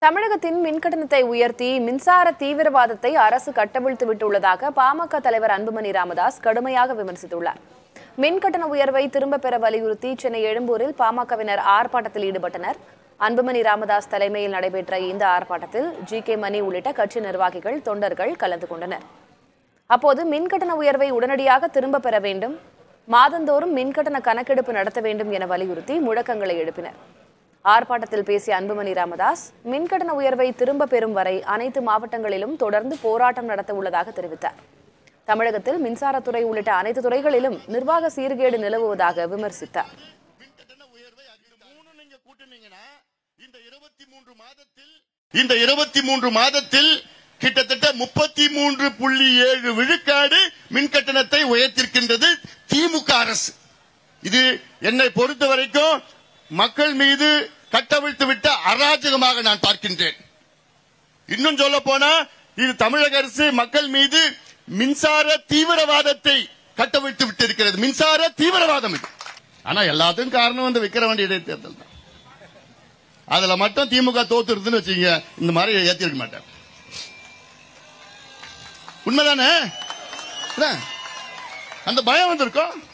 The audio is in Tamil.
தமிழகத்தின் மின்கட்டணத்தை உயர்த்தி மின்சார தீவிரவாதத்தை அரசு கட்டவிழ்த்து விட்டுள்ளதாக பாமக தலைவர் அன்புமணி ராமதாஸ் கடுமையாக விமர்சித்துள்ளார் மின்கட்டண உயர்வை திரும்பப் பெற வலியுறுத்தி சென்னை எழும்பூரில் பாமகவினர் ஆர்ப்பாட்டத்தில் ஈடுபட்டனர் அன்புமணி ராமதாஸ் தலைமையில் நடைபெற்ற இந்த ஆர்ப்பாட்டத்தில் ஜி கே மணி உள்ளிட்ட கட்சி நிர்வாகிகள் தொண்டர்கள் கலந்து கொண்டனர் அப்போது மின்கட்டண உயர்வை உடனடியாக திரும்பப் பெற வேண்டும் மாதந்தோறும் மின்கட்டண கணக்கெடுப்பு நடத்த வேண்டும் என வலியுறுத்தி முழக்கங்களை எழுப்பினர் ஆர்ப்பாட்டத்தில் பேசிய அன்புமணி ராமதாஸ் மின்கட்டண உயர்வை திரும்ப பெறும் வரை அனைத்து மாவட்டங்களிலும் தொடர்ந்து போராட்டம் நடத்த உள்ளதாக தெரிவித்தார் தமிழகத்தில் மின்சாரத்துறை உள்ளிட்ட அனைத்து துறைகளிலும் நிர்வாக சீர்கேடு நிலவுவதாக விமர்சித்தார் மின்கட்டண உயர்வை அது மூணு நீங்க கூட்டுனீங்கன்னா இந்த இருபத்தி மூன்று மாதத்தில் இந்த இருபத்தி மூன்று மாதத்தில் கிட்டத்தட்ட முப்பத்தி மூன்று புள்ளி ஏழு விழுக்காடு மின்கட்டணத்தை உயர்த்திருக்கின்றது திமுக அரசு இது என்னை பொறுத்த வரைக்கும் மக்கள் மீது கட்டவிழ்த்து விட்ட அராஜகமாக நான் பார்க்கின்றேன் இன்னும் சொல்ல போனா இது தமிழக அரசு மக்கள் மீது மின்சார தீவிரவாதத்தை கட்டவிழ்த்து விட்டிருக்கிறது மின்சார தீவிரவாதம் இது ஆனா எல்லாத்துக்கும் காரணம் இந்த விக்கிரவாண்டி இடைத்தேர்தல் தான் அதுல மட்டும் திமுக தோத்து இருந்துன்னு வச்சுங்க இந்த மாதிரி ஏத்திருக்க மாட்டேன் உண்மைதானே என்ன? அந்த பயம் வந்திருக்கும்